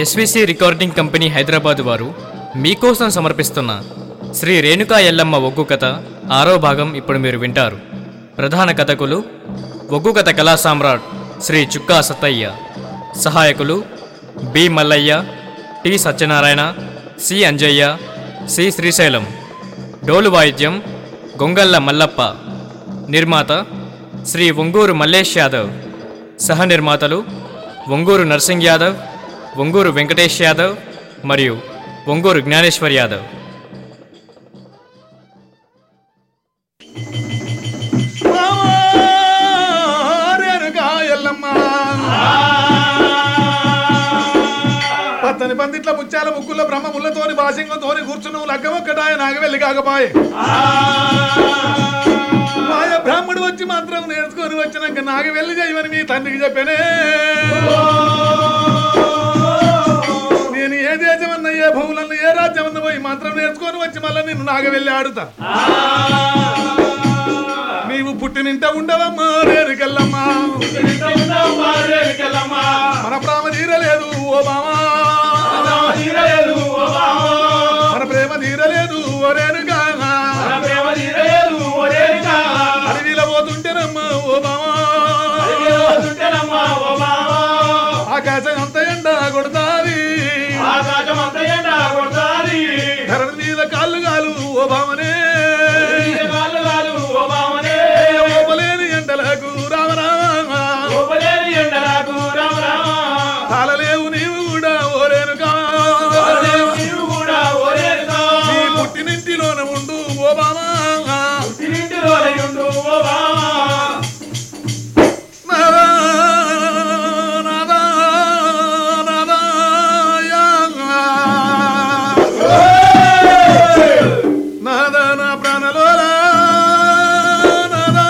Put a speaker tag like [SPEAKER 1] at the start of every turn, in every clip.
[SPEAKER 1] SVC recording company Hyderabad వారు మీకోసం సమర్పిస్తున్న శ్రీ రేణుకా ఎల్లమ్మ ఒగ్గు కథ ఆరో భాగం ఇప్పుడు మీరు వింటారు ప్రధాన కథకులు ఒగ్గు కథ కళా సామ్రాట్ శ్రీ చుక్కా సత్తయ్య సహాయకులు B Mallayya T Satyanarayana C Anjaiah C Srisailam డోలు వాయిద్యం గొంగళ్ళ మల్లప్ప నిర్మాత శ్రీ ఒంగూరు మల్లేష్ యాదవ్ సహ నిర్మాతలు ఒంగూరు నర్సింగ్ యాదవ్ ఒంగూరు వెంకటేష్ యాదవ్ మరియు ఒంగూరు జ్ఞానేశ్వర్ యాదవ్
[SPEAKER 2] రేణుకా ఎల్లమ్మ పచ్చని పందిట్ల ముత్యాల ముక్కుల బ్రహ్మ ముళ్ళతోని భాషంగంతోని కూర్చును లగ్గం ఒక్కటాయ నాగవెల్లి కాకపాయే మాయ బ్రాహ్మడు వచ్చి మాత్రం నేర్చుకొని వచ్చినాక నాగవెల్లి చేయమని మీ తండ్రికి చెప్పానే నేను ఏ దేశమన్నా ఏ భూములన్నా ఏ రాజ్యమన్నా పోయి మంత్రం నేర్చుకొని వచ్చి మళ్ళీ నిన్ను నాగవెల్లి ఆడుతా నీవు పుట్టినింట ఉండవమ్మా రేరుకెళ్ళమ్మా మన ప్రేమ తీరలేదు ఓ బామా మన ప్రేమ తీరలేదు ఓ రేణుకా అడవిలో పోతుంటేనమ్మా ఓ బామా ఆకాశం అంత ఎండ కొడతాది ధరణి మీద కాళ్ళు కాలు ఓ బామనే ఓపలేని ఎండలకు రామరామా తాళలేవు నీవు కూడా ఓ రేణుకా నీ పుట్టినింటిలోన ఉండు ఓ బామా నాదా, నాదా, నాదా, యా. నాదా నా ప్రాణలోలా నాదా.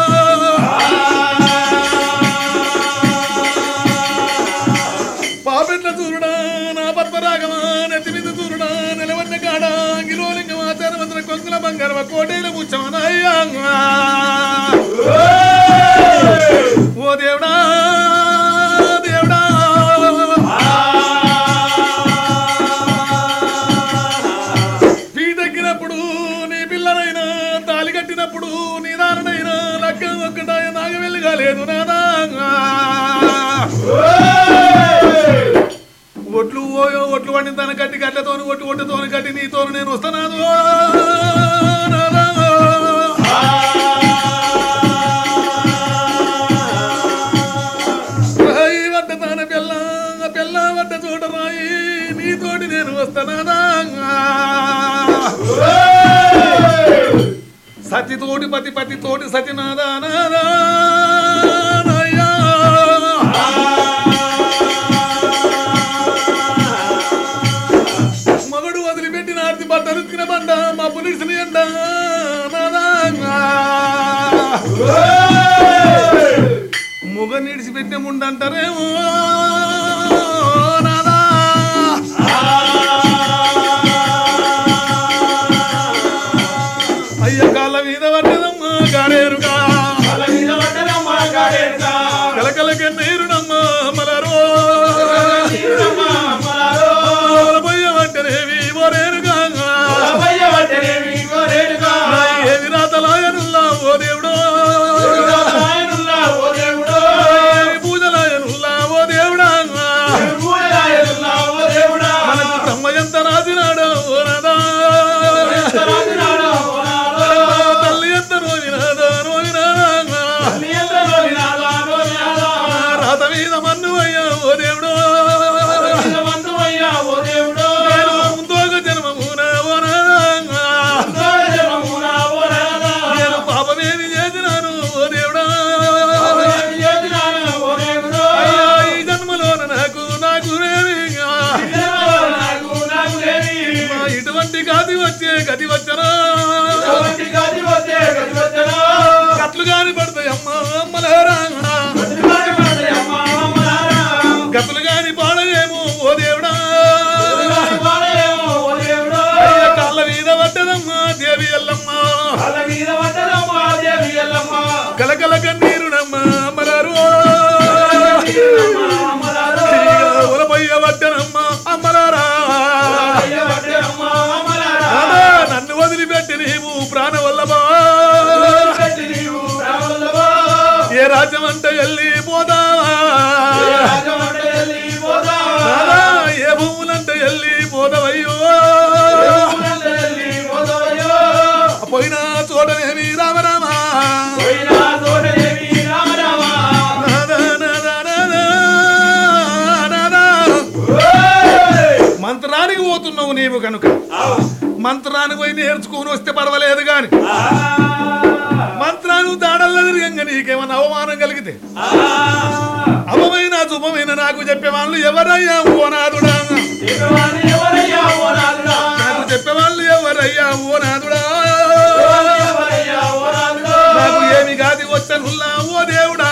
[SPEAKER 2] పాపెట్ల చూరుడా నా పద్మరాగమా నెత్తి మీద చూరుడా నిలవన్న కాడ గిలోలింగం ఆచారమంత్ర కొంకుల బంగారమ కోటేల ముచ్చమనయ్యా ఓ దేవుడా దేవుడా పీటెక్కినప్పుడు నీ పిల్లనైనా తాలి కట్టినప్పుడు నీ నాన్ననైనా లగ్గం ఒక్కటాయ నాగవెల్లి కాలేదు నాదా ఒట్లు ఓయో ఒట్లు వండిన తన కట్టి గడ్డతోని ఒట్టు ఒట్టుతోని కట్టి నీతోని నేను వస్తున్నాను నాదా. రాయి వడ్డ తాన పిల్ల పిల్ల వడ్డ చూడ రాయి నీతోటి నేను వస్తానా సతితోటి పతి పతి తోటి సతినాదా నాదా నాయ్యా. మగడు వదిలిపెట్టిన ఆర్తి బట్ట రుక్కిన బండ మా పులిసిన ఎండ నాదా ముగ నిడిచిపెట్టిన ముండంటారేమో నాదా అయ్య కాళ్ళ మీద పడ్డదమ్మా గాడేరుగా కలకలక నీరునమ్మ మలరో పోయ్య వంటనేవి ఓరేరుగా ఏమి రాతలాయనుల్లా ఓ దేవుడో పూజలాయనుల్లా ఓ దేవుడా మనకు బ్రహ్మ ఎంత రాసినాడో ఓ నాదా తల్లి ఎంత రోగినాదో రోగినాదా రాత మీద మన్ను అయ్యా ఓ దేవుడో నేను ముందోగ జన్మమున ఓ నాదా నేను పాపమేమి చేసినాను ఓ దేవుడా అయ్యా ఈ జన్మలోన నాకు నాకు మా ఇటువంటి గతి వచ్చే గతి వచ్చరా కట్లు గాని పడతాయి అమ్మ అమ్మలారా గతులు గాని పాడయేమో ఓ దేవుడా అయ్య కాళ్ళ మీద పడ్డదమ్మా దేవి ఎల్లమ్మ కలకల కన్నీరునమ్మ అమ్మలారు ఉలపయ్య పడ్డనమ్మా కనుక మంత్రాన్ని పోయి నేర్చుకుని వస్తే పర్వాలేదు గాని మంత్రాలు దాడల్లో తిరిగంగా నీకేమన్నా అవమానం కలిగితే అవమైన శుభమైన నాకు చెప్పే వాళ్ళు ఎవరయ్యా ఓ నాదుడా నాకు చెప్పేవాళ్ళు ఎవరయ్యా ఓ నాదుడా నాకు ఏమి కాది వచ్చనుల్లా ఓ దేవుడా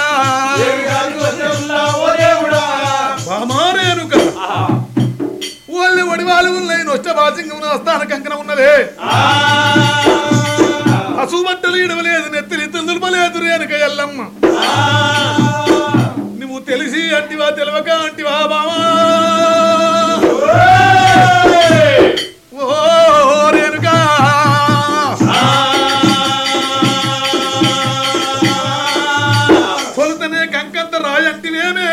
[SPEAKER 2] బామారేనుక వాళ్ళు వడివాళ్ళు ఉన్నాయి నొచ్చ బాసింగం స్థాన కంకణ ఉన్నదే అసుబట్టలు ఇడవలేదు నెత్తిని దులుపలేదు రేనుక ఎల్లమ్మ నువ్వు తెలిసి అంటివా తెలవక అంటివా బామా ఓ రేణుకా కొలుతనే కంకంత రాయంటివేమే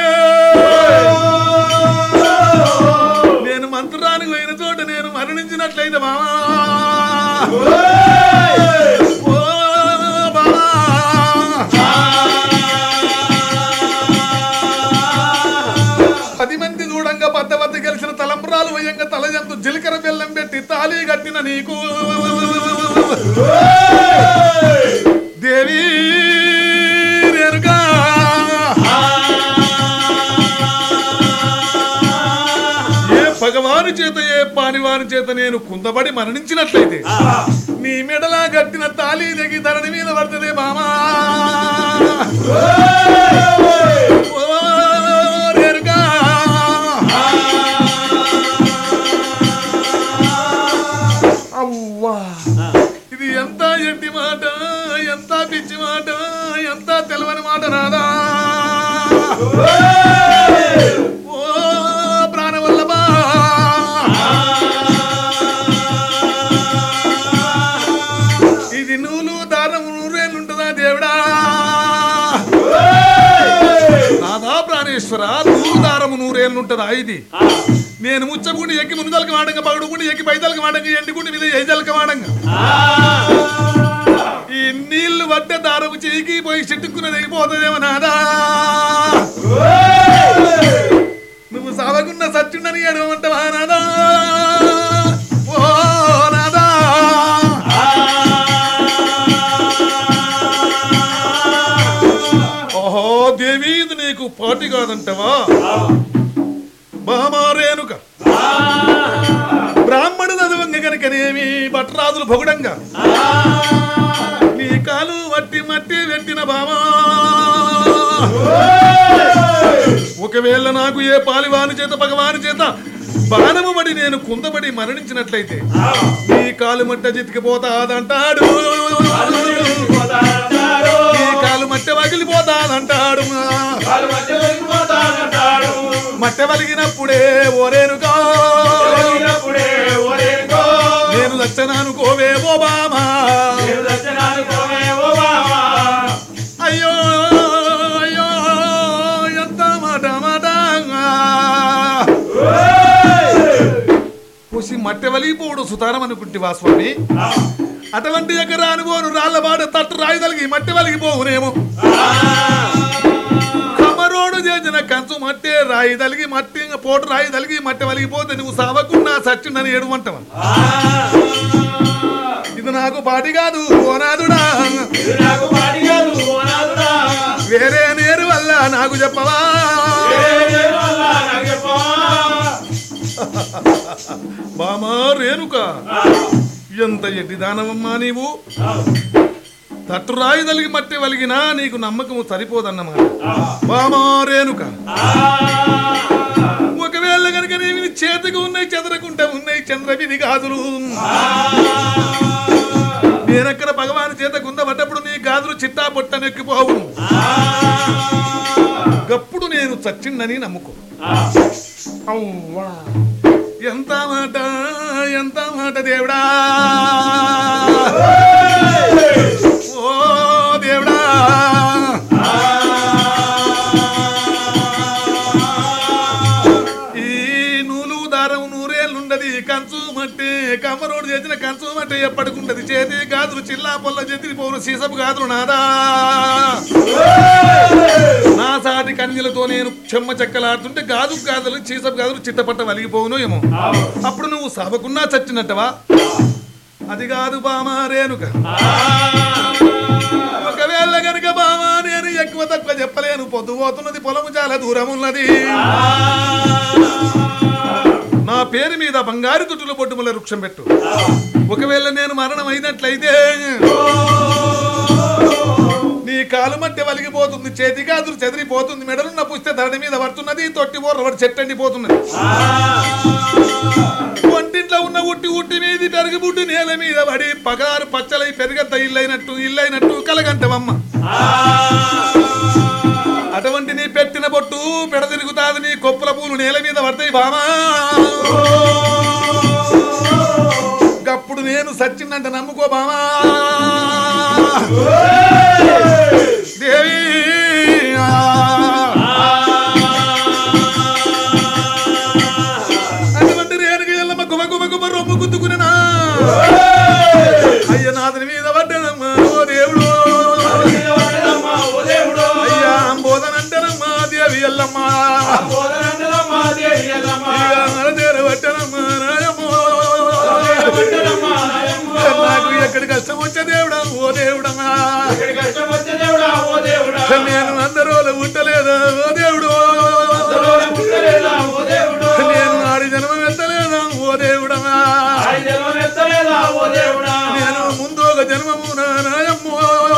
[SPEAKER 2] నేను మంత్రానికి పోయిన చోట నేను మరణించినట్లయితే బామా ఓ బామా పది మంది చూడంగా పద్ద వద్ద గెలిచిన తలంబరాలు వయంగా తలజంతు జీలకర్ర బెల్లం పెట్టి తాళి కట్టిన నీకు దేవి రేణుకా ఏ భగవాని చేత ఏ పానివాని చేత నేను కుందబడి మరణించినట్లయితే నీ మెడలా కట్టిన తాళి దగ్గి ధరణి మీద పడుతుంది మామా ఓ రేణుకా. అవ్వా ఇది ఎంత ఎట్టి మాట ఎంత పిచ్చి మాట ఎంత తెలవని మాట రాదా ఓ ప్రాణవల్లభా ఇది నూలు దారం నూరేళ్ళుంటుందా దేవుడా నాదా ప్రాణేశ్వర నూరు దారము నూరేళ్ళుంటుందా ఇది నేను ముచ్చగుండి ఎక్కి మునుదలకి వాడంగా పగడుగుండి ఎక్కి పైదలకి వాడంగా ఎండుగుండి మీద ఐదలకి వాడంగా ఈ నీళ్లు పట్టే దారము చేయికి పోయి చెట్టుకున్నది అయిపోతుందేమో నాదా నువ్వు సావకున్న సత్యుండని ఎడమంటావా నాదా ఓ నాదా ఓహో దేవి ఇది నీకు పాటి కాదంటవా బామారేనుక బ్రాహ్మణు చదవంగ కనుకనేమి భట్రాజులు పొగడంగా నీ కాలు వట్టి మట్టి వెట్టిన బామా ఒకవేళ నాకు ఏ పాలివాని చేత భగవాని చేత బాణము పడి నేను కుందబడి మరణించినట్లయితే నీ కాలు మట్ట చితికిపోతాదంటాడు నీ కాలు మట్టె వగిలిపోతాదంటాడు మట్టె వలిగినప్పుడే ఓరేనుగా నేను లచ్చనానుకోవే ఓ బామా అయ్యో అయ్యో ఎంత మాట మాట పూసి మట్టె వలిగిపోడు సుతారం అనుకుంటివా స్వామి అటువంటి ఎకరాని పోను రాళ్ళ బాట తట్టు రాయిదలిగి మట్టె వలిగిపోవునేమో కమరోడు చేసిన కంచు మట్టే రాయి తలిగి మట్టి పోటు రాయి తలిగి మట్టె వలిగిపోతే నువ్వు సావకుండా సచ్చిండని ఏడుమంటావా ఇది నాకు పాటి కాదు ఓనాదుడా వేరే నేరు వల్ల నాకు చెప్పవా బామా రేణుక ఎంత ఎట్టి దానవమ్మా నీవు తట్టురాయి తలిగి మట్టి వలిగినా నీకు నమ్మకము సరిపోదన్నమాట బామా రేణుక ఒకవేళ కనుక నీవి చేతికి ఉన్నాయి చెదరకుంటే ఉన్నాయి చంద్రవిధి గాజులు నేనక్కడ భగవాన్ చేత గుందబడ్డప్పుడు నీ గాజులు చిట్టా పొట్టనెక్కిపోవు గప్పుడు నేను చచ్చిండని నమ్ముకో అవ్వా ఎంత మాట ఎంత మాట దేవుడా ఓ దేవుడా ఈ నూలు దారం నూరేళ్ళుండది కంచు మట్టి కమ్మరోడు చేసిన కంచు మట్టి ఎప్పటికుంటది చేతి గాజులు చిల్లా పొల్ల చెతిరి పోను సీసపు గాదులు నాదా నా సాటి కన్యలతో నేను చెమ్మ చెక్కలాడుతుంటే గాజు గాజులు చీసపు గాజులు చిట్టపట్ట వలిగిపోవును ఏమో అప్పుడు నువ్వు సభకున్నా చచ్చినట్టవా అది కాదు బామా రేణుక ఒకవేళ గనుక బామా నేను ఎక్కువ తక్కువ చెప్పలేను పొద్దు పోతున్నది పొలము చాలా దూరం ఉన్నది నా పేరు మీద బంగారు తుట్టుల బొట్టుముల వృక్షం పెట్టు ఒకవేళ నేను మరణం అయినట్లయితే నీ కాలు మధ్య వలిగిపోతుంది చేతి కాదులు చెదిరిపోతుంది మెడలున్న పుస్తే ధరడి మీద పడుతున్నది తొట్టి బోర్రబడి చెట్టండి పోతున్నది వంటింట్లో ఉన్న ఉట్టి ఉట్టి మీది పెరుగు బుడ్డి నేల మీద పడి పగారు పచ్చలై పెరుగంత ఇల్లైనట్టు ఇల్లైనట్టు కలగంటవమ్మ అటువంటి నీ పెట్టిన బొట్టు పెడ తిరుగుతాది నీ కొప్పుల పూలు నేల మీద పడతాయి బామా గప్పుడు నేను సచ్చిందంటే నమ్ముకో బామా దేవి అటువంటి రేణుకి ఎల్లమ్మ గుమ గుమ గుమ రొమ్ము గుద్దుకునేనా అయ్య నాథని మీద పడ్డానమ్మా ఓ దేవుడు అయ్యా అంబోదనంటనమ్మా దేవి ఎల్లమ్మ ఇక నరదేర పట్టనమ్మా నాయమ్మో. నాకు ఎక్కడి కష్టం వచ్చే దేవుడా ఓ దేవుడమ్మా నేను అందరూ ఉండలేదా ఓ దేవుడు నేను ఆడి జన్మం ఎత్తలేదా ఓ దేవుడమ్మా నేను ముందు ఒక జన్మము నా నాయమ్మో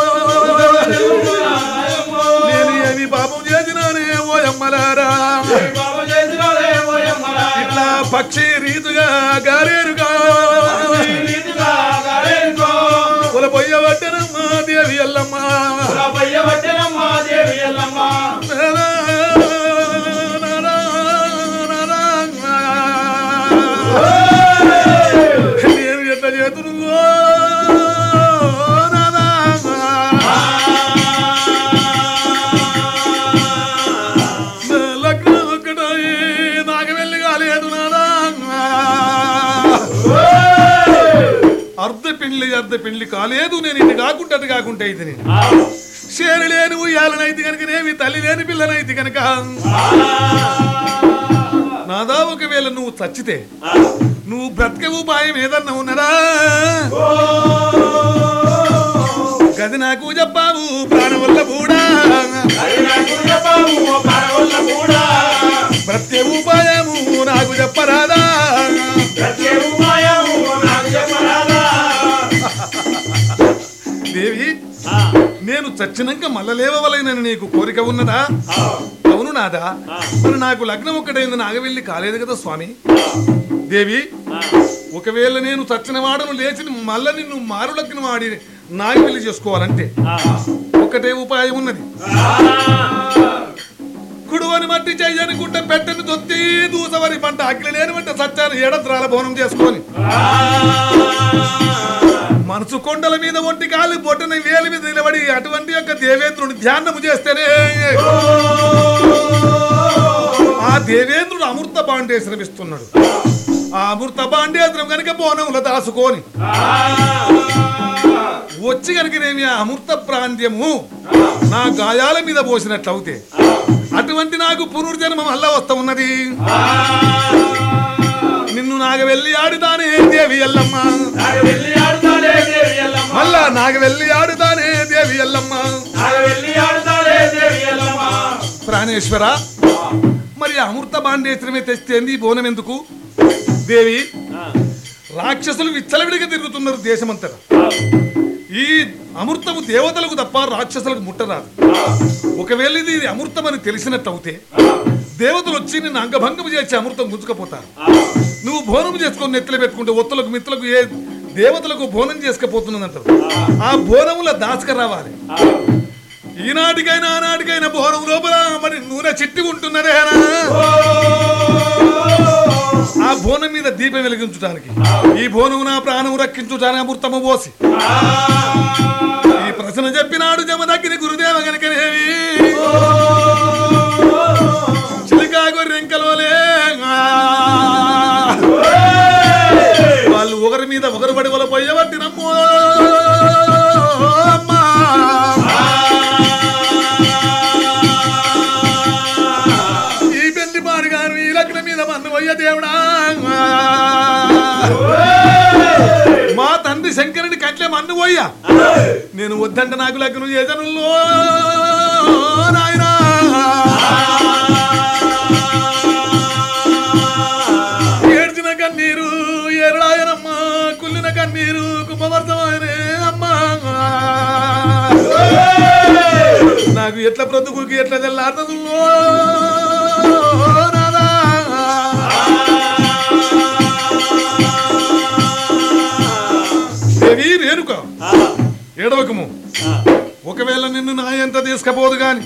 [SPEAKER 2] నేను ఏమి పాపం చేసినానే ఓ అమ్మలారా ఇట్లా పక్షి రీతుగా గారేరుగా కుల పొయ్య పట్టనమ్మా దేవి ఎల్లమ్మ నానా, నానా, నానా. నేను ఎట్లా చేతును నానా లగ్నం ఒక్కటాయి నాకు వెళ్ళి కాలేదు నానా అర్ధ పెళ్లి అర్ధ పెళ్లి కాలేదు నేను ఇటు కాకుండా అటు కాకుండా అయితే నేను షేరు లేని ఉయ్యాలనైతే కనుక నేమి తల్లి లేని పిల్లనైతే కనుక నాదా ఒకవేళ నువ్వు చచ్చితే నువ్వు బ్రతక ఉపాయం ఏదన్నా ఉన్నదా గది నాకు చెప్పావు ప్రాణం వల్ల కూడా బ్రతకే ఉపాయము నాకు చెప్పరాదా దేవి నేను చచ్చినాక మల్ల లేవవలైనని నీకు కోరిక ఉన్నదా అవును నాదా మరి నాకు లగ్నం ఒక్కటైంది నాగవెళ్ళి కాలేదు కదా స్వామి దేవి ఒకవేళ నేను చచ్చిన వాడను లేచి మల్ల నిన్ను మారు లగ్నం ఆడి నాగవెళ్ళి చేసుకోవాలంటే ఒకటే ఉపాయం ఉన్నది కుడువని మట్టి చెయ్యనుకుంటే పెట్టని దొత్తి దూసవరి పంట అగ్ని లేని వంట సత్యాన్ని ఏడద్రాల బోనం చేసుకొని మనసు కొండల మీద ఒంటి కాలు బొట్టన వేలి మీద నిలబడి అటువంటి యొక్క దేవేంద్రుని ధ్యానము చేస్తేనే ఆ దేవేంద్రుడు అమృత బాండేశ్వరం ఇస్తున్నాడు ఆ అమృత బాండేశ్వరం కనుక బోనముల దాసుకొని వచ్చి కనుకనేమి ఆ అమృత ప్రాంత్యము నా గాయాల మీద పోసినట్లయితే అటువంటి నాకు పునర్జన్మం అల్ల వస్తా ఉన్నది నిన్ను నాగ వెళ్ళి ఆడుతానే దేవి ఎల్లమ్మ మళ్ళా నాగ వెళ్ళి ఆడుతానే దేవి ఎల్లమ్మ ప్రాణేశ్వర మరి అమృత బాండేశ్వరమే తెస్తేంది ఈ బోనం ఎందుకు దేవి రాక్షసులు విచ్చలవిడిగా తిరుగుతున్నారు దేశమంతటా ఈ అమృతము దేవతలకు తప్ప రాక్షసులకు ముట్టరాదు ఒకవేళ ఇది ఇది అమృతం అని తెలిసినట్టు అవుతే దేవతలు వచ్చి నిన్ను అంగభంగం చేసి అమృతం గుంజుకపోతారు నువ్వు బోనం చేసుకొని నెత్తిలో పెట్టుకుంటే ఒత్తులకు మిత్తులకు ఏ దేవతలకు బోనం చేసుకపోతున్నదంటారు ఆ బోనముల దాసక రావాలి ఈనాటికైనా ఆనాటికైనా బోనం లోపల మరి నూనె చిట్టి ఉంటున్నదేనా ఆ బోనం మీద దీపం వెలిగించడానికి ఈ బోనం నా ప్రాణం రక్షించుటానికి అమృతము పోసి ఈ ప్రశ్న చెప్పినాడు జమదగ్గిని గురుదేవ గనకనేవి చిలికా గొర్రెంకలోలే వాళ్ళు ఒకరి మీద ఒకరు పడి వాళ్ళ పోయేబట్టి నమ్మో నువ్వు పోయ్యా నేను వద్దంటే నాకు లగ్నం చేతనుల్లో నాయనా ఏడ్చిన కన్నీరు ఎరడాయనమ్మ కుళ్ళిన కన్నీరు కుంభవర్తమాయనే అమ్మా నాకు ఎట్ల బ్రతుకుకి ఎట్ల తెల్లారుతుందో నాదా దేవి రేణుక ఏడవకము ఒకవేళ నిన్ను నా ఎంత తీసుకపోదు గాని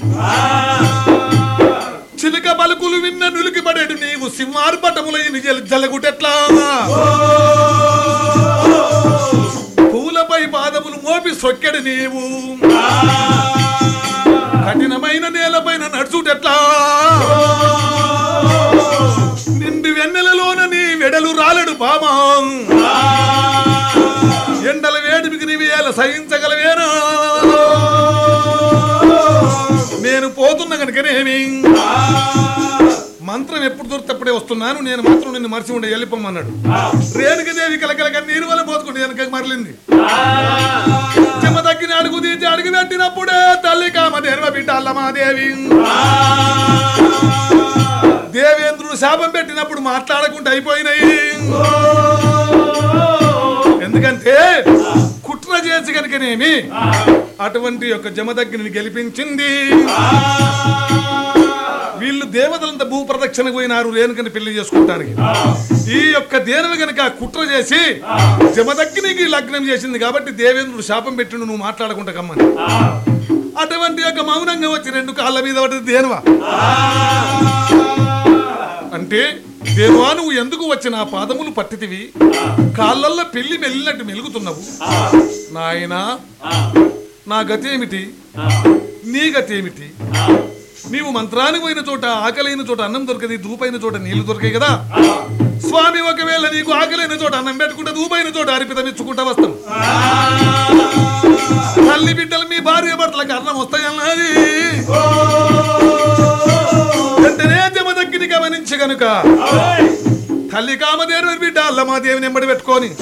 [SPEAKER 2] చిలుక పలుకులు విన్న నులికి పడేడు నీవు సింహారు పట్టములైన జల్లగుటెట్లా పూలపై పాదములు మోపి సొక్కెడు నీవు కఠినమైన నేలపైన నడుచుటెట్లా నిండు వెన్నెలలోన నీ వెడలు రాలడు బామా ఎండల వేడిమికి నీవి ఎలా సహించగలవేనా నేను పోతున్న కనుకనేమి మంత్రం ఎప్పుడు దొరికితే అప్పుడే వస్తున్నాను నేను మాత్రం నిన్ను మర్చి ఉండే వెళ్ళిపోమన్నాడు రేణుకదేవి కలకలక నీరు వల్ల పోతుకుంటే వెనక మరలింది చెమ్మ తగ్గిన అడుగు తీసి అడుగు పెట్టినప్పుడే తల్లి కామ దేవ బిడ్డ అల్లమాదేవి దేవేంద్రుడు శాపం పెట్టినప్పుడు మాట్లాడకుండా అయిపోయినాయి ఎందుకంటే కుట్ర చేసి కనుకనేమి అటువంటి యొక్క జమదగ్గిని గెలిపించింది వీళ్ళు దేవతలంతా భూ ప్రదక్షిణకు పోయినారు రేణుకని పెళ్లి చేసుకుంటానికి ఈ యొక్క దేనిని గనక కుట్ర చేసి జమదగ్గినికి లగ్నం చేసింది కాబట్టి దేవేంద్రుడు శాపం పెట్టిండు నువ్వు మాట్లాడకుండా కమ్మని అటువంటి యొక్క మౌనంగా వచ్చి రెండు కాళ్ళ మీద పడ్డది దేనువా అంటే దేవా నువ్వు ఎందుకు వచ్చి నా పాదములు పట్టితివి కాళ్ళల్లో పెళ్లి మెల్లినట్టు మెలుగుతున్నావు నాయనా నా గతి ఏమిటి నీ గతి ఏమిటి నీవు మంత్రానికి పోయిన చోట ఆకలైన చోట అన్నం దొరకది దూపైన చోట నీళ్లు దొరికాయి కదా స్వామి ఒకవేళ నీకు ఆకలైన చోట అన్నం పెట్టుకుంటే దూపైన చోట అర్పితం ఇచ్చుకుంటా వస్తాం తల్లి బిడ్డలు మీ భార్య భర్తలకు అన్నం వస్తాయన్నది వెంటనే జమదగ్గిని గమనించి గనుక తల్లి కామదేవి బిడ్డ అల్లమాదేవిని ఎంబడి పెట్టుకొని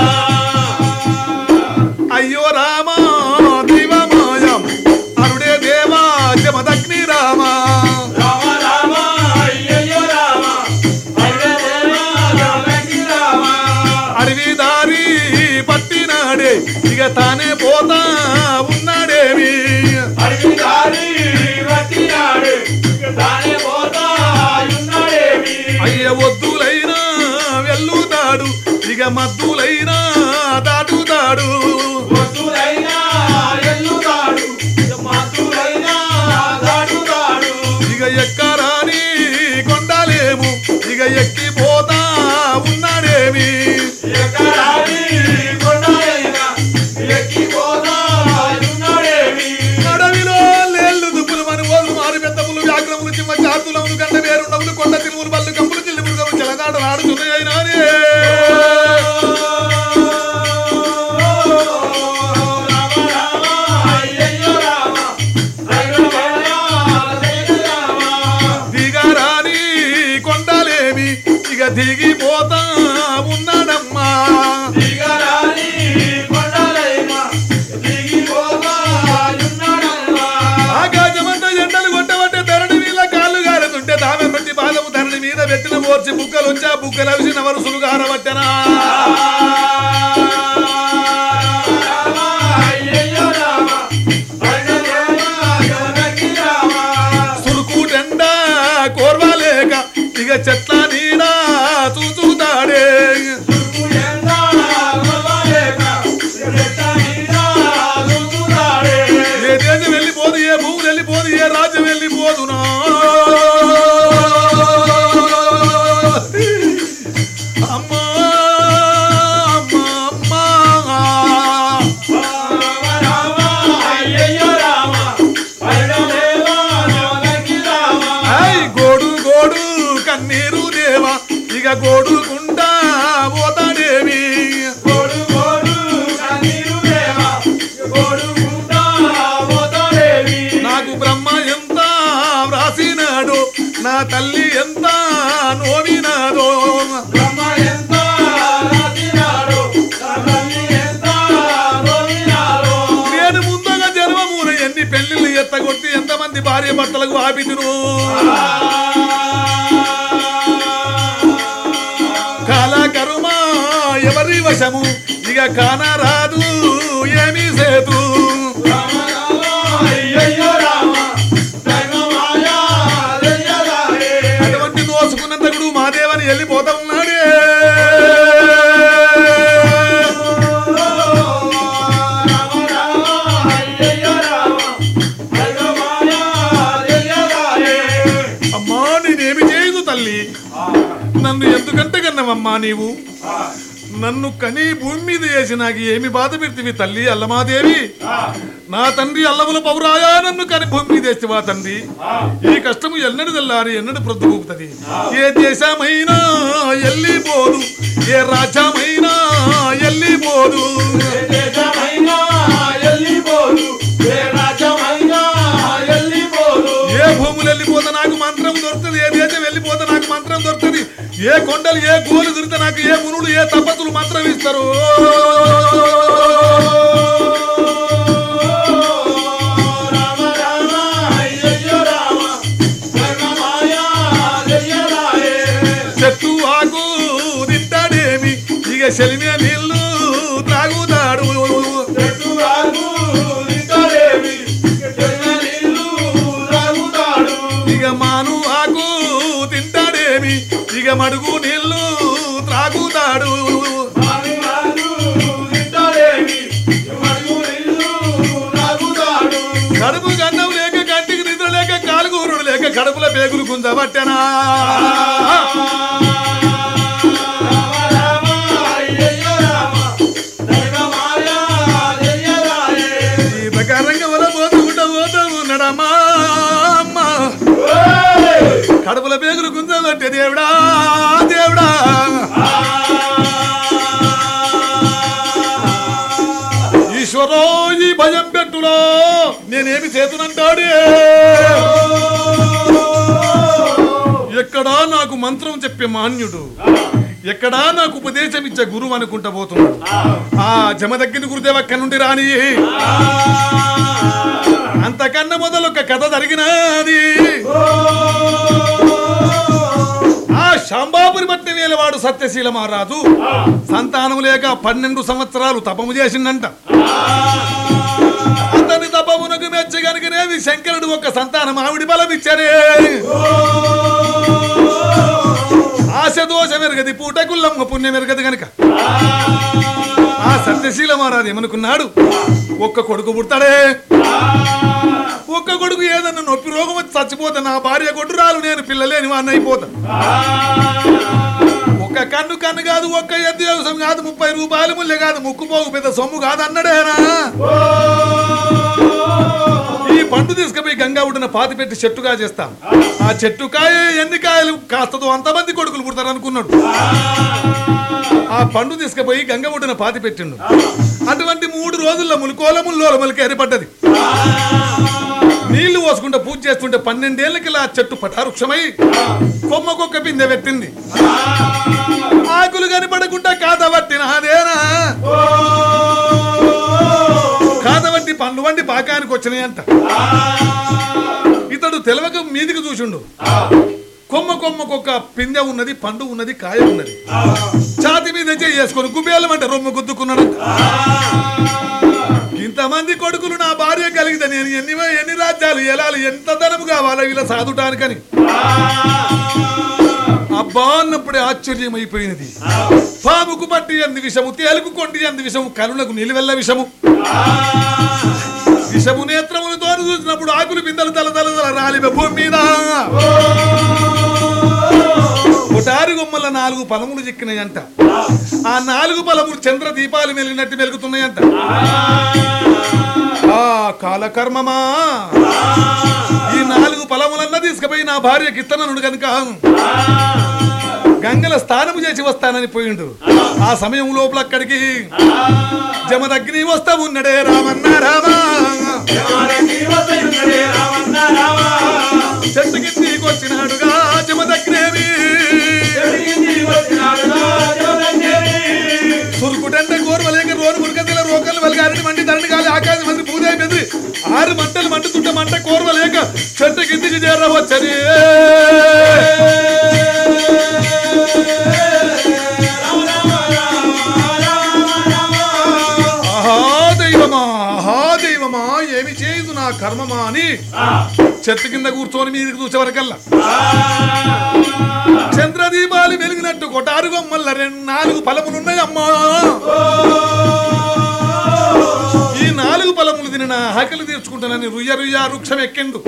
[SPEAKER 2] అయ్యో రామా దివమాయం అరుడే దేవా జమదగ్ని రామా అడవి దారి పట్టినాడే ఇక తానే పోతా ఉన్నాడేమి అయ్య వద్దులైనా వెళ్ళుతాడు ఇక మద్దులైనా దాటుతాడు ఇక ఎక్కరాని కొండలేము ఇక ఎక్కిపోతా ఉన్నాడేమి అడవిలో లేళ్ళు దుప్పులు మన వాళ్ళు మారు పెద్దములు వ్యాఘ్రములు చిమ్మ చాతులములు గంట వేరుండములు కొండ తిరువులు బల్లు కంపులు చిల్లి మురుగము చెలగాడలు ఆడుతున్నాయినానే దిగరాని కొండలేమి ఇక దిగిపోతా ఉన్నాడమ్మా ఆకాశమంతా ఎండలు కొట్టబట్టే ధరణి మీద కాళ్ళు గారుతుంటే దామె ప్రతి బాధము ధరణి మీద పెట్టిన మోర్చి బుక్కలు వచ్చా బుక్కలు అవిసిన వరుసలు గారబట్టనా సురుకుటెండ కోర్వలేక ఇక చెట్ల నీడ చూచుతాడే ఏ దేశం వెళ్ళిపోదు ఏ భూమి వెళ్ళిపోదు ఏ రాజ్యం వెళ్ళిపోదునా అమ్మా అమ్మా అమ్మా ఐ గోడు గోడు కన్నీరు దేవా ఇక గోడుకుంటా పోతాడేమి నాకు బ్రహ్మ ఎంత వ్రాసినాడు నా తల్లి ఎంత నోవినాడో మంది భార్య భర్తలకు ఆపితును కాల కరుమా ఎవరి వశము ఇక కానరాదు ఏమీ సేతు అటువంటి దోసుకున్నంతకుడు మాదేవని వెళ్ళిపోతా ఉన్నాడే అమ్మా నేనేమి చేయదు తల్లి నన్ను ఎందుకంటే కన్నవమ్మా నీవు నన్ను కని భూమి మీద వేసి నాకు ఏమి బాధ పెడితివి తల్లి అల్లమాదేవి నా తండ్రి అల్లముల పౌరాయా నన్ను కని భూమి మీద వేసివా తండ్రి ఈ కష్టము ఎన్నడు తెల్లారి ఎన్నడు ప్రొద్దుకూపుతుంది ఏ దేశమైనా ఎల్లిపోదు ఏ రాజ్యమైనా ఎల్లిపోదు ఏ భూములు వెళ్ళిపోతే నాకు మంత్రం దొరుకుతుంది ఏ దేశం వెళ్ళిపోతే నాకు మంత్రం దొరుకుతుంది ఏ కొండలు ఏ గోలు దొరికితే నాకు ఏ మునులు ఏ తపస్సులు మంత్రం ఇస్తారు చెట్టు ఆకు తింటాడేమి ఇక సెలిమే నీళ్ళు త్రాగుతాడు ఇక మాను ఆకు తింటాడేమి ఇక మడుగు నీళ్ళు త్రాగుతాడు కడుపు గన్నం లేక కంటికి నిద్ర లేక కాలుగూరుడు లేక కడుపుల పేగులు గుంజబట్టెనా ఈతకరంగా వల పోతుకుంటా పోతా ఉన్నాడమ్మా అమ్మ. కడుపుల పేగులు గుంజబట్టే దేవుడా దేవుడా ఈశ్వరో ఈ భయం పెట్టులో నేనేమి చేతునంటాడే ఎక్కడా నాకు మంత్రం చెప్పే మాన్యుడు ఎక్కడా నాకు ఉపదేశం ఇచ్చే గురువు అనుకుంటా పోతున్నాడు ఆ జమ దగ్గర గురుదేవ అక్కడి నుండి రాని అంతకన్నా మొదలు ఒక కథ జరిగినది ఆ శాంబాపురి మట్టి వేలవాడు సత్యశీల మహారాజు సంతానం లేక పన్నెండు సంవత్సరాలు తపము చేసిందంట అతని తపమునకు మెచ్చి కనుకనేవి శంకరుడు ఒక సంతానం ఆవిడి బలం ఇచ్చారే ఆశ దోష మెరగది పూటకుల్లమ్మ పుణ్యం మెరగది గనక ఆ సత్యశీల మహారాజు ఏమనుకున్నాడు ఒక్క కొడుకు పుడతాడే ఒక్క కొడుకు ఏదన్నా నొప్పి రోగం వచ్చి చచ్చిపోతే నా భార్య కొడురాలు నేను పిల్లలేని వాడిని అయిపోతా ఒక్క కన్ను కన్ను కాదు ఒక్క ఎద్దు వ్యవసాయం కాదు ముప్పై రూపాయలు ముల్లె కాదు ముక్కుపోగు పెద్ద సొమ్ము కాదు అన్నడేనా ఈ పండు తీసుకుపోయి గంగా ఒడ్డున పాతి పెట్టి చెట్టుగా చేస్తాం ఆ చెట్టు కాయ ఎన్ని కాయలు కాస్తదో అంతమంది కొడుకులు పుడతారు అనుకున్నాడు ఆ పండు తీసుకుపోయి గంగ ఒడ్డున పాతి పెట్టిండు అటువంటి మూడు రోజుల్లో ములుకోల ముల్లోల ములికి ఏర్పడ్డది నీళ్లు పోసుకుంటే పూజ చేస్తుంటే పన్నెండేళ్లకి ఆ చెట్టు పటారుక్షమై కొమ్మకొక్క బిందె పెట్టింది ఆకులు కనపడకుండా కాదబట్టినాదేనా కాదబట్టి పండ్లు వండి పాకానికి వచ్చినాయంట ఇతడు తెలవక మీదికి చూసిండు కొమ్మ కొమ్మకొక్క పిందె ఉన్నది పండు ఉన్నది కాయ ఉన్నది ఛాతి మీద చేసుకొని కుబేలమంటే రొమ్మ గుద్దుకున్నాడంట ఇంతమంది కొడుకులు నా భార్య కలిగితే నేను ఎన్ని ఎన్ని రాజ్యాలు ఎలాలి ఎంత ధనము కావాలో ఇలా సాధుటానికని అబ్బా అన్నప్పుడే ఆశ్చర్యం అయిపోయినది పాముకు పట్టి అంది విషము తేలుకు కొండి అంది విషము కరుణకు నిలువెల్ల విషము విషము నేత్రములతో చూసినప్పుడు ఆకులు బిందెలు తల తల తల రాలిన భూమి మీద కొటారి గుమ్మల నాలుగు పలములు చిక్కినాయంట ఆ నాలుగు పలములు చంద్ర దీపాలు మెలిగినట్టు మెలుగుతున్నాయంట ఆ కాలకర్మమా ఈ నాలుగు పలములన్నా తీసుకుపోయి నా భార్యకి ఇత్తననుడు కనుక గంగల స్నానము చేసి వస్తానని పోయిండు ఆ సమయం లోపల అక్కడికి జమదగ్ని వస్తా ఉన్నడే రామన్న రామా చెట్టు కిందికి వచ్చినాడుగా జమదగ్నేవి సురుకుటంటే గోరువలేక రోరు మురకతిల రోకలు వెలగారని మండి ధరణి గాలి ఆకాశం మంది పూజ అయిపోయింది ఆరు మంటలు మండుతుంటే మంట మంట కోరవలేక చెట్టు కిందికి చేరవచ్చని ఆహా దైవమా ఆహా దైవమా ఏమి చేయదు నా కర్మమా అని చెట్టు కింద కూర్చొని మీదికి చూసే వరకల్లా చంద్రదీపాలు వెలిగినట్టు కొటారు గొమ్మల్ల రెండు నాలుగు ఫలములున్నాయమ్మా ఈ నాలుగు ఫలములు తిని నా ఆకలి తీర్చుకుంటానని రుయ్య రుయ్య వృక్షం ఎక్కిండు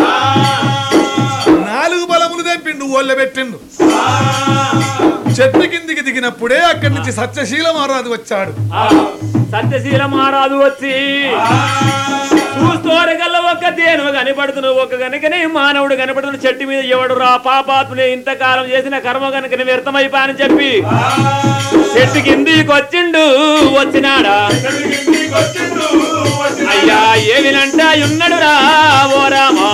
[SPEAKER 2] నాలుగు ఫలములు తెంపిండు ఓళ్ళ పెట్టిండు చెట్టు కిందికి దిగినప్పుడే అక్కడి నుంచి సత్యశీల మహారాజు వచ్చాడు
[SPEAKER 3] సత్యశీల మహారాజు వచ్చి చూస్తోరగల్ల ఒక్క దేను కనపడుతున్న ఒక గనుకనే మానవుడు కనపడుతున్న చెట్టు మీద ఎవడు రా పాపాత్ముని ఇంతకాలం చేసిన కర్మ గనుక వ్యర్థమైపోయని చెప్పి చెట్టు కిందికి వచ్చిండు వచ్చినాడా అయ్యా ఏమినంట ఉన్నాడు రా ఓ రామా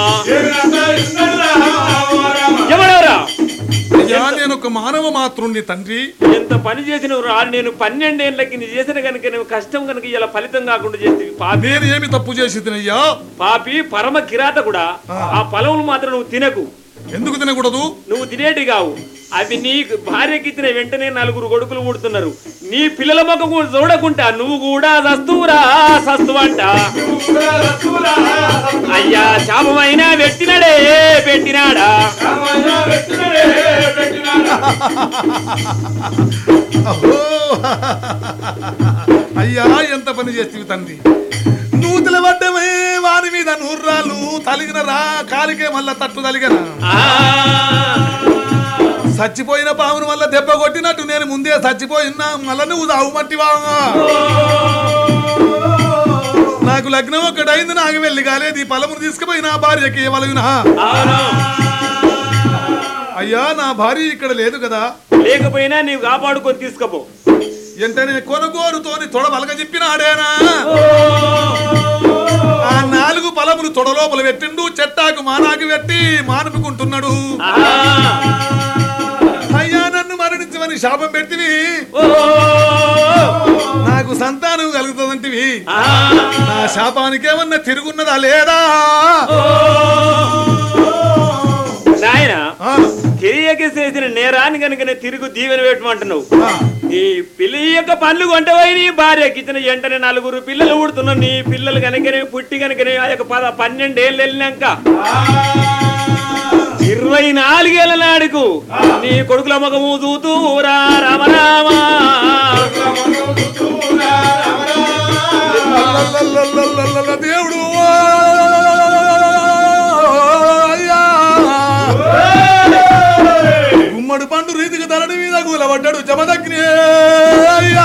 [SPEAKER 3] ఎవడరా
[SPEAKER 2] అయ్యా నేను ఒక మానవ మాతృణ్ణి తండ్రి
[SPEAKER 3] ఎంత పని చేసిన రా నేను పన్నెండేళ్ళకి నీ చేసిన కనుక నువ్వు కష్టం కనుక ఇలా ఫలితం కాకుండా చేస్తే పాపి
[SPEAKER 2] నేను ఏమి తప్పు చేసి తినయ్యా
[SPEAKER 3] పాపి పరమ కిరాత కూడా ఆ ఫలములు మాత్రం నువ్వు తినకు
[SPEAKER 2] ఎందుకు తినకూడదు
[SPEAKER 3] నువ్వు తినేటి కావు అవి నీ భార్యకి ఇచ్చిన వెంటనే నలుగురు కొడుకులు పుడుతున్నారు నీ పిల్లల ముఖం కూడా చూడకుంటా నువ్వు కూడా సస్తువురా సస్తువంట అయ్యా శాపమైనా పెట్టినాడే పెట్టినాడా
[SPEAKER 2] అహో! అయ్యా ఎంత పని చేస్తీవి తండ్రి నూతుల పడ్డమే వాని మీద నూర్రాలు తలిగిన రా కాలికే మళ్ళా తట్టు తలిగన
[SPEAKER 3] ఆ,
[SPEAKER 2] చచ్చిపోయిన పామును వల్ల దెబ్బ కొట్టినట్టు నేను ముందే చచ్చిపోయినా మళ్ళా నువ్వు దావు మట్టివా నాకు లగ్నం ఒక్కటైంది నాకు వెళ్ళి కాలేదు ఈ పొలమును తీసుకుపోయి నా భార్యకి ఇవ్వలగిన
[SPEAKER 3] అవును
[SPEAKER 2] అయ్యా నా భార్య ఇక్కడ లేదు కదా
[SPEAKER 3] లేకపోయినా నీవు కాపాడుకొని తీసుకపో
[SPEAKER 2] వెంటనే కొనుగోరుతోని తొడ వలగ చెప్పినాడేనా ఆ నాలుగు పొలములు తొడ లోపల పెట్టిండు చెట్టాకు మానాకు పెట్టి మానుపుకుంటున్నాడు
[SPEAKER 3] ఆ,
[SPEAKER 2] అయ్యా నన్ను మరణించమని శాపం పెట్టివి
[SPEAKER 3] ఓ,
[SPEAKER 2] నాకు సంతానం కలుగుతుందంటివి
[SPEAKER 3] ఆ,
[SPEAKER 2] నా శాపానికి ఏమన్నా తిరుగున్నదా లేదా
[SPEAKER 3] నాయన
[SPEAKER 2] ఆ,
[SPEAKER 3] తెలియక చేసిన నేరాన్ని కనుక తిరుగు దీవెన పెట్టమంటున్నావు
[SPEAKER 2] ఆ,
[SPEAKER 3] నీ పిల్ల యొక్క పనులు కొంటపోయి నీ భార్యకి ఇచ్చిన వెంటనే నలుగురు పిల్లలు పుడుతున్నారు నీ పిల్లలు కనుకనే పుట్టి కనుకనే ఆ యొక్క పద పన్నెండేళ్ళు వెళ్ళినాక ఇరవై నాలుగేళ్ల నాడుకు నీ కొడుకుల ముఖము చూతూ రా రామ రామ
[SPEAKER 2] లల్లల్లల్లల్లల్ల దేవుడు అయ్యా గుమ్మడి పండు రీతికి ధరణి మీద కూలబడ్డాడు జమదగ్ని అయ్యా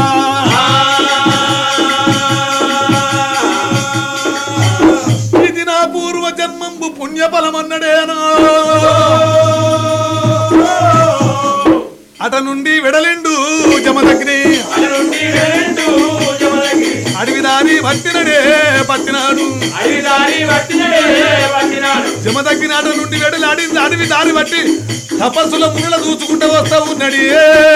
[SPEAKER 2] ఇది నా పూర్వ జన్మంబు పుణ్యఫలమన్నడేనా అట నుండి వెడలిండు జమదగ్ని అడవి దారి పట్టినడే పట్టినాడు జమదగ్ని అట నుండి వెడలాడి అడవి దారి పట్టి తపస్సుల మునుల చూసుకుంటూ వస్తా ఉన్నడి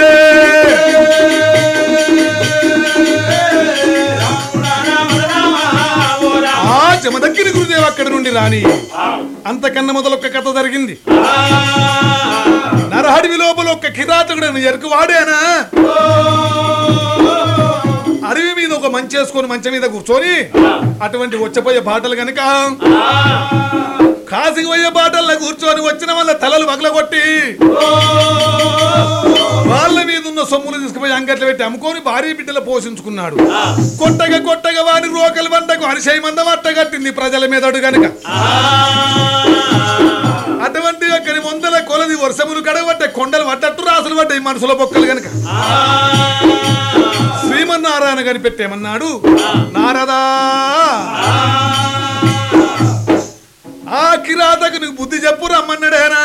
[SPEAKER 2] ఆ జమదగ్గిరి గురుదేవ్ అక్కడి నుండి రాని అంతకన్నా మొదలొక్క కథ జరిగింది నరహడివి లోపల ఒక్క కిరాతకుడు ఎరుకు వాడేనా అడవి మీద ఒక మంచి వేసుకొని మంచం మీద కూర్చొని అటువంటి వచ్చపోయే బాటలు గనుక కాసికి పోయే బాటల్లో కూర్చొని వచ్చిన వాళ్ళ తలలు పగలగొట్టి వాళ్ళ మీద ఉన్న సొమ్ములు తీసుకుపోయి అంగట్లు పెట్టి అమ్ముకొని భార్య బిడ్డలు పోషించుకున్నాడు కొట్టగా కొట్టగా వారి రోకలి వంటకు అరిశయ మందం అట్టగట్టింది ప్రజల మీదడు గనుక అటువంటి అక్కడి వందల కొలది వర్షములు కడగబట్టే కొండలు పడ్డట్టు రాసులు పడ్డాయి మనసులో బొక్కలు గనుక శ్రీమన్నారాయణ కనిపెట్టేమన్నాడు నారదా ఆ కిరాతకునికి బుద్ధి చెప్పు రమ్మన్నాడేనా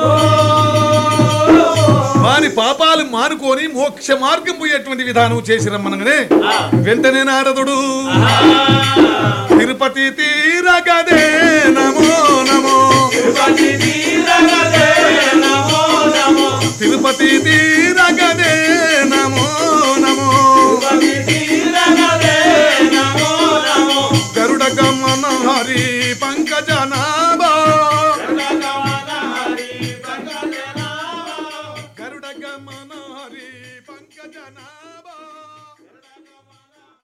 [SPEAKER 2] వాని పాపాలు మానుకొని మోక్ష మార్గం పోయేటువంటి విధానం చేసి రమ్మనగానే వెంటనే నారదుడు తిరుపతి తీరగదే నమో నమో తిరుపతి తీరగదే నమో నమో గరుడ గమన హరి పంకజనా